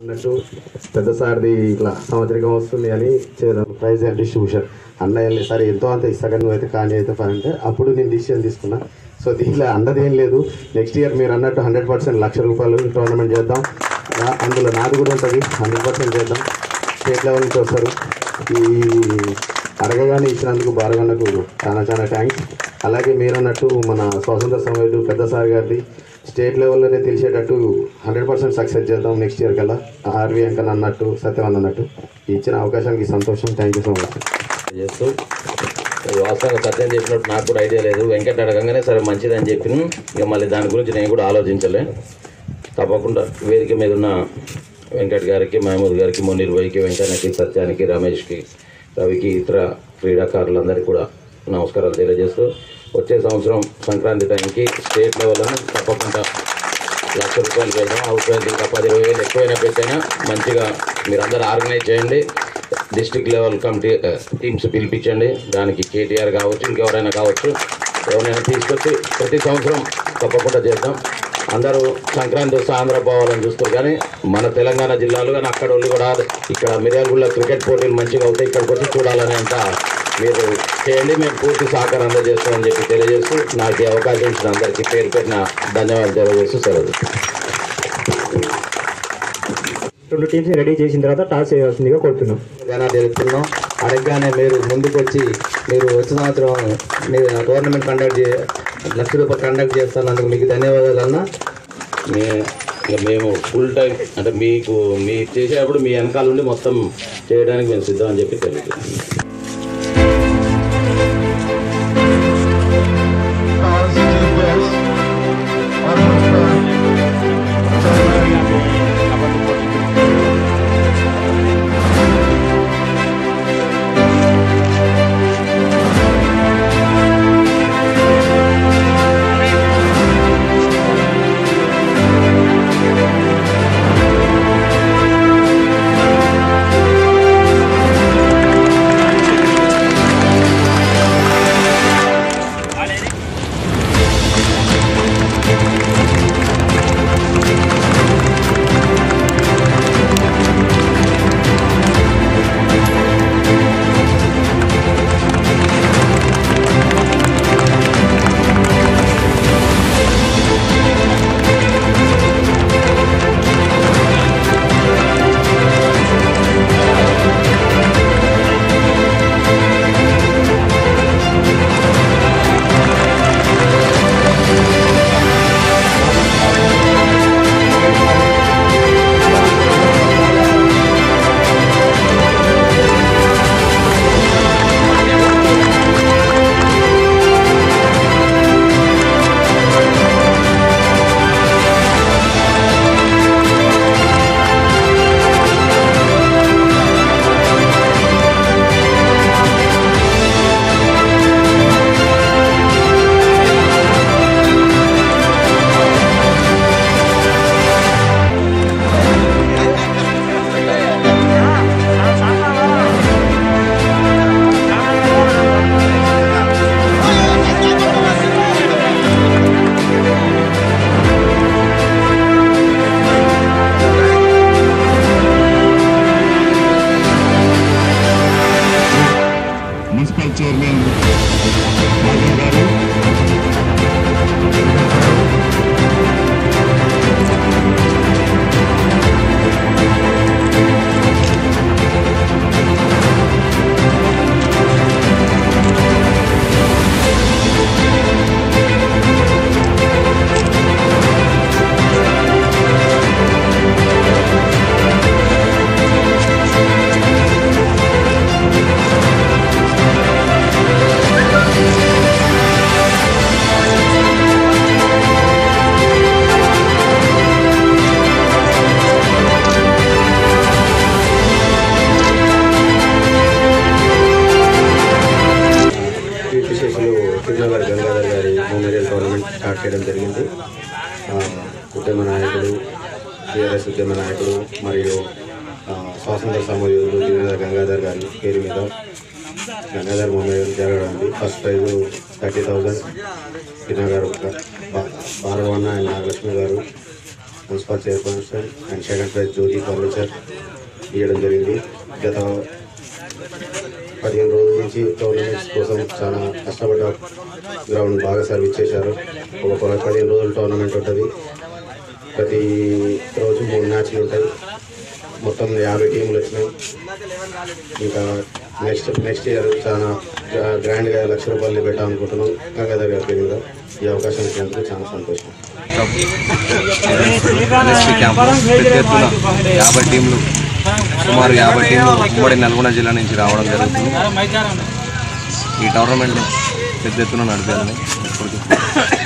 అన్నట్టు పెద్ద సార్ది ఇట్లా సంవత్సరికం వస్తుంది అని చేద్దాం ప్రైజ్ అండ్ డిస్ట్రిబ్యూషన్ అన్నయ్య సరే ఎంతో అంత ఇస్తాగా నువ్వు అయితే కానీ అయితే పని అంటే అప్పుడు నేను డిసిషన్ తీసుకున్నా సో దీంట్లో అన్నది ఏం లేదు నెక్స్ట్ ఇయర్ మీరు అన్నట్టు హండ్రెడ్ పర్సెంట్ లక్ష రూపాయలు టోర్నమెంట్ చేద్దాం నా- అందులో నాది కూడా ఉంటుంది హండ్రెడ్ పర్సెంట్ చేద్దాం స్టేట్ లెవెల్ నుంచి వస్తారు ఈ అడగగానే ఇచ్చినందుకు బాలగన్నకు చాలా చాలా థ్యాంక్స్ అలాగే మీరు అన్నట్టు మన స్వాతంత్ర సమయుడు పెద్ద సార్ గారిది స్టేట్ లెవెల్లోనే తెలిసేటట్టు హండ్రెడ్ పర్సెంట్ సక్సెస్ చేద్దాం నెక్స్ట్ ఇయర్ కల్లా ఆర్వి అంకన్ అన్నట్టు సత్యవన్ అన్నట్టు ఈ ఇచ్చిన అవకాశానికి సంతోషం థ్యాంక్ యూ సో మచ్ చేస్తూ వాస్తవంగా సత్యం చెప్పినట్టు నాకు కూడా ఐడియా లేదు వెంకట అడగంగానే సరే మంచిది అని చెప్పిన ఇక మళ్ళీ దాని గురించి నేను కూడా ఆలోచించలే తప్పకుండా వేదిక మీద ఉన్న వెంకట్ గారికి మహమూద్ గారికి మునీర్ భాయ్కి వెంకన్నకి సత్యానికి రమేష్కి రవికి ఇతర క్రీడాకారులందరికీ కూడా నమస్కారాలు తెలియజేస్తూ వచ్చే సంవత్సరం సంక్రాంతి టైంకి స్టేట్ లెవెల్లో తప్పకుండా లక్ష రూపాయలు పెడదాం అవసరం ఇంకా పది ఇరవై వేలు ఎక్కువైనా పెట్టైనా మంచిగా మీరందరూ ఆర్గనైజ్ చేయండి డిస్ట్రిక్ట్ లెవెల్ కమిటీ టీమ్స్ పిలిపించండి దానికి కేటీఆర్ కావచ్చు ఇంకెవరైనా కావచ్చు ఎవరైనా తీసుకొచ్చి ప్రతి సంవత్సరం తప్పకుండా చేద్దాం అందరూ సంక్రాంతి వస్తే ఆంధ్ర పోవాలని చూస్తారు కానీ మన తెలంగాణ జిల్లాలో కానీ అక్కడ వాళ్ళు కూడా ఇక్కడ మిర్యాలగూడలో క్రికెట్ పోటీలు మంచిగా అవుతాయి ఇక్కడికి వచ్చి చూడాలనే అంత మీరు చేయండి మేము పూర్తి సహకారం అందజేస్తామని చెప్పి తెలియజేస్తూ నాకు ఈ అవకాశం ఇచ్చిన అందరికీ పేరు పెట్టిన ధన్యవాదాలు తెలియజేస్తూ సెలవు రెండు టీమ్స్ రెడీ చేసిన తర్వాత టాస్ చేయాల్సిందిగా కోరుతున్నాం గానా తెలుపుతున్నాం అడగగానే మీరు ముందుకు వచ్చి మీరు వచ్చిన సంవత్సరం మీరు టోర్నమెంట్ కండక్ట్ చే లక్ష రూపాయలు కండక్ట్ చేస్తున్నందుకు మీకు ధన్యవాదాలు అన్న మే ఇక మేము ఫుల్ టైం అంటే మీకు మీ చేసేటప్పుడు మీ వెనకాల ఉండి మొత్తం చేయడానికి మేము సిద్ధం అని చెప్పి తెలియదు మున్సిపల్ చైర్మన్ రాజు గారు కీర్తిశేషులు శ్రీనగర్ గంగాధర్ గారి మెమోరియల్ టోర్నమెంట్ స్టార్ట్ చేయడం జరిగింది ఆ, ఉద్యమ నాయకుడు టీఆర్ఎస్ ఉద్యమ నాయకుడు మరియు ఆ, స్వాతంత్ర సమరయోధులు శ్రీనగర్ గంగాధర్ గారి పేరు మీద గంగాధర్ మెమోరియల్ జరగడానికి first prize thirty thousand Srinagar భారవన్న అండ్ నాగలక్ష్మి గారు municipal chairperson and second prize jury furniture ఇవ్వడం జరిగింది గత పదిహేను రోజుల నుంచి టోర్నమెంట్స్ కోసం చాలా కష్టపడ్డ గ్రౌండ్ బాగా సర్వీస్ చేశారు ఒక ప- పదిహేను రోజులు టోర్నమెంట్ ఉంటుంది ప్రతి రోజు మూడు మ్యాచ్లు ఉంటాయి మొత్తం యాభై టీంలు వచ్చినాయి ఇంకా నెక్స్ట్ నెక్స్ట్ ఇయర్ చాలా గ్రా- గ్రాండ్గా లక్ష రూపాయలు పెట్టాలనుకుంటున్నాం గంగాధర్ గారి పేరు మీద ఈ అవకాశం ఇచ్చినందుకు చాలా సంతోషం ఎస్పీ క్యాంపులో పెద్ద ఎత్తున యాభై టీంలు సుమారు యాభై టీంలు ఉమ్మడి నల్గొండ జిల్లా నుంచి రావడం జరుగుతుంది ఈ టోర్నమెంట్ని పెద్ద ఎత్తున నడిపాలని కోరుకుంటున్నాను